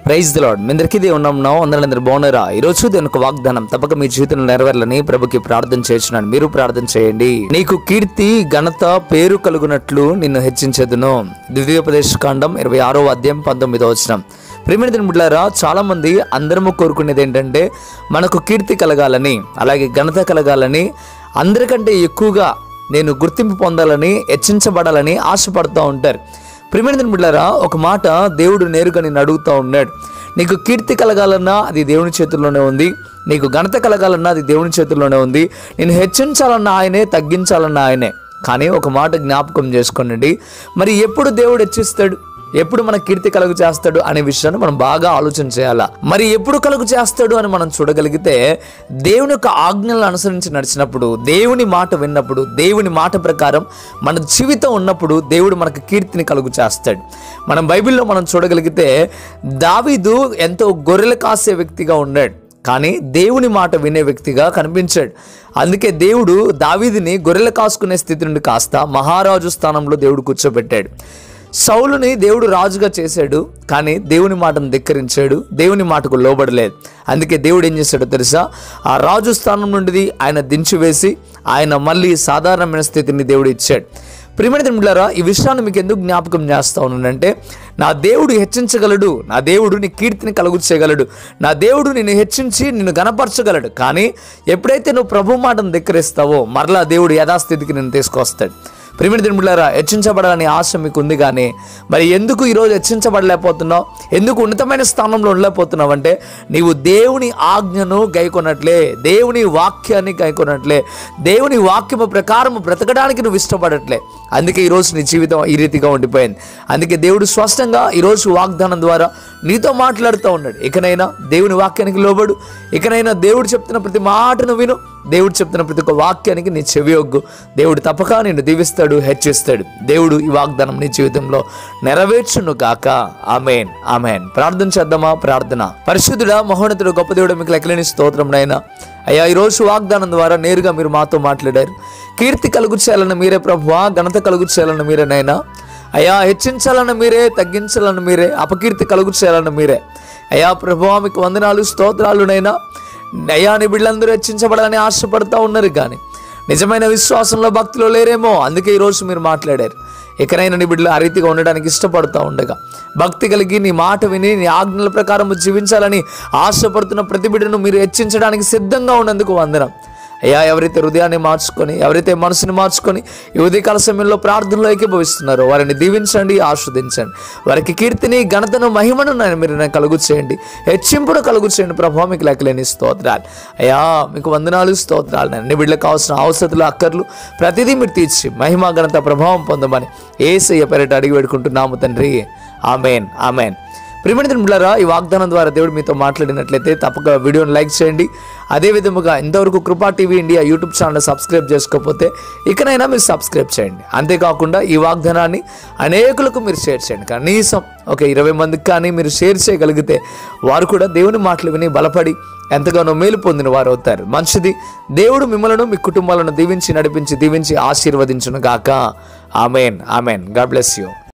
praise the lord మీ అందరికీ దేవుని ఉన్నాం అందరందరూ బాగున్నారా ఈ రోజు దేవుని ఒక వాగ్దానం తప్పక మీ జీవితంలో నెరవేరాలని ప్రభుకి ప్రార్థన చేస్తున్నాను మీరు ప్రార్థన చేయండి నీకు కీర్తి ఘనత పేరు కలుగునట్లు నిన్ను హెచ్చించదును ద్వితీయోపదేశ కాండం ఇరవై ఆరో అధ్యాయం పంతొమ్మిదో వచనం ప్రేమిణ బిడ్డారా చాలా మంది అందరము కోరుకునేది ఏంటంటే మనకు కీర్తి కలగాలని అలాగే ఘనత కలగాలని అందరికంటే ఎక్కువగా నేను గుర్తింపు పొందాలని హెచ్చించబడాలని ఆశపడుతూ ఉంటారు ప్రిమిణ బిడ్డారా ఒక మాట దేవుడు నేరుగా నేను అడుగుతూ ఉన్నాడు నీకు కీర్తి కలగాలన్నా అది దేవుని చేతుల్లోనే ఉంది నీకు ఘనత కలగాలన్నా అది దేవుని చేతుల్లోనే ఉంది నేను హెచ్చించాలన్న ఆయనే తగ్గించాలన్న ఆయనే కానీ ఒక మాట జ్ఞాపకం చేసుకోనండి మరి ఎప్పుడు దేవుడు హెచ్చిస్తాడు ఎప్పుడు మన కీర్తి కలుగు చేస్తాడు అనే విషయాన్ని మనం బాగా ఆలోచన చేయాలా మరి ఎప్పుడు కలుగు చేస్తాడు అని మనం చూడగలిగితే దేవుని యొక్క ఆజ్ఞలను అనుసరించి నడిచినప్పుడు దేవుని మాట విన్నప్పుడు దేవుని మాట ప్రకారం మన జీవితం ఉన్నప్పుడు దేవుడు మనకు కీర్తిని కలుగు చేస్తాడు మనం బైబిల్లో మనం చూడగలిగితే దావీదు ఎంతో గొర్రెలు కాసే వ్యక్తిగా ఉన్నాడు కానీ దేవుని మాట వినే వ్యక్తిగా కనిపించాడు అందుకే దేవుడు దావీదిని గొర్రెలు కాసుకునే స్థితి నుండి కాస్త మహారాజు స్థానంలో దేవుడు కూర్చోబెట్టాడు సౌలుని దేవుడు రాజుగా చేశాడు కానీ దేవుని మాటను ధిక్కరించాడు దేవుని మాటకు లోబడలేదు అందుకే దేవుడు ఏం చేశాడో తెలుసా ఆ రాజు స్థానం నుండి ఆయన దించివేసి ఆయన మళ్ళీ సాధారణమైన స్థితిని దేవుడు ఇచ్చాడు ప్రియమైన మిట్లారా ఈ విషయాన్ని మీకు ఎందుకు జ్ఞాపకం చేస్తా ఉన్నానంటే నా దేవుడు హెచ్చించగలడు నా దేవుడు నీ కీర్తిని కలుగు చేయగలడు నా దేవుడు నిన్ను హెచ్చించి నిన్ను గనపరచగలడు కానీ ఎప్పుడైతే నువ్వు ప్రభు మాటను ధిక్కరిస్తావో మరలా దేవుడు యథాస్థితికి నిన్ను తీసుకొస్తాడు ప్రిమిడి దినములారా హెచ్చించబడాలని ఆశ మీకు ఉంది కానీ మరి ఎందుకు ఈరోజు హెచ్చించబడలేకపోతున్నావు ఎందుకు ఉన్నతమైన స్థానంలో ఉండలేకపోతున్నావు అంటే నీవు దేవుని ఆజ్ఞను గైకొనట్లే దేవుని వాక్యాన్ని గైకొనట్లే దేవుని వాక్యము ప్రకారం బ్రతకడానికి నువ్వు ఇష్టపడట్లే అందుకే ఈరోజు నీ జీవితం ఈ రీతిగా ఉండిపోయింది అందుకే దేవుడు స్పష్టంగా ఈరోజు వాగ్దానం ద్వారా నీతో మాట్లాడుతూ ఉన్నాడు ఇకనైనా దేవుని వాక్యానికి లోబడు ఇకనైనా దేవుడు చెప్తున్న ప్రతి మాటను విను దేవుడు చెప్తున్న ప్రతి ఒక్క వాక్యానికి నీ చెవి ఒగ్గు దేవుడు తప్పక నిన్ను దీవిస్తాడు హెచ్చిస్తాడు దేవుడు ఈ వాగ్దానం నీ జీవితంలో నెరవేర్చును కాక ఆమెన్ ఆమెన్ ప్రార్థన చేద్దామా ప్రార్థన పరిశుద్ధుడా మహోన్నతుడు గొప్ప దేవుడు మీకు లెక్కలేని స్తోత్రం నైనా అయ్యా ఈరోజు వాగ్దానం ద్వారా నేరుగా మీరు మాతో మాట్లాడారు కీర్తి కలుగు చేయాలని మీరే ప్రభువా ఘనత కలుగు చేయాలని మీరేనైనా అయ్యా హెచ్చించాలని మీరే తగ్గించాలని మీరే అపకీర్తి కలుగు చేయాలని మీరే అయ్యా ప్రభువా మీకు వందనాలు స్తోత్రాలునైనా అయ్యా నీ బిడ్డలందరూ హెచ్చించబడాలని ఆశపడతా ఉన్నారు కానీ నిజమైన విశ్వాసంలో భక్తిలో లేరేమో అందుకే ఈరోజు మీరు మాట్లాడారు ఎక్కడైనా నీ బిడ్డలు ఆ రీతిగా ఉండడానికి ఇష్టపడుతూ ఉండగా భక్తి కలిగి నీ మాట విని నీ ఆజ్ఞల ప్రకారం జీవించాలని ఆశపడుతున్న ప్రతి బిడ్డను మీరు హెచ్చించడానికి సిద్ధంగా ఉన్నందుకు వందనం అయ్యా ఎవరైతే హృదయాన్ని మార్చుకొని ఎవరైతే మనసుని మార్చుకొని ఈ ఉదయకాల సమయంలో ప్రార్థనలో ఏకీభవిస్తున్నారో వారిని దీవించండి ఆస్వాదించండి వారికి కీర్తిని ఘనతను మహిమను నేను మీరు నాకు కలుగు చేయండి హెచ్చింపును కలుగు చేయండి ప్రభావ మీకు లెక్కలేని స్తోత్రాలు అయ్యా మీకు వందనాలు స్తోత్రాలు అన్ని బిడ్డలకు కావాల్సిన అవసరతలు అక్కర్లు ప్రతిదీ మీరు తీర్చి మహిమ ఘనత ప్రభావం పొందమని ఏసయ్య పెరట అడిగి పెట్టుకుంటున్నాము తండ్రి ఆమెన్ ఆమెన్ ప్రిమిణితులు బిళ్ళరా ఈ వాగ్దానం ద్వారా దేవుడు మీతో మాట్లాడినట్లయితే తప్పక వీడియోని లైక్ చేయండి అదే విధముగా ఇంతవరకు Krupa TV India YouTube channel subscribe చేసుకోకపోతే ఇకనైనా మీరు సబ్స్క్రైబ్ చేయండి అంతేకాకుండా ఈ వాగ్దానాన్ని అనేకులకు మీరు షేర్ చేయండి కనీసం ఒక ఇరవై మందికి కానీ మీరు షేర్ చేయగలిగితే వారు కూడా దేవుని మాటలు విని బలపడి ఎంతగానో మేలు పొందిన వారు అవుతారు మంచిది దేవుడు మిమ్మలను మీ కుటుంబాలను దీవించి నడిపించి దీవించి ఆశీర్వదించును గాక amen amen God bless you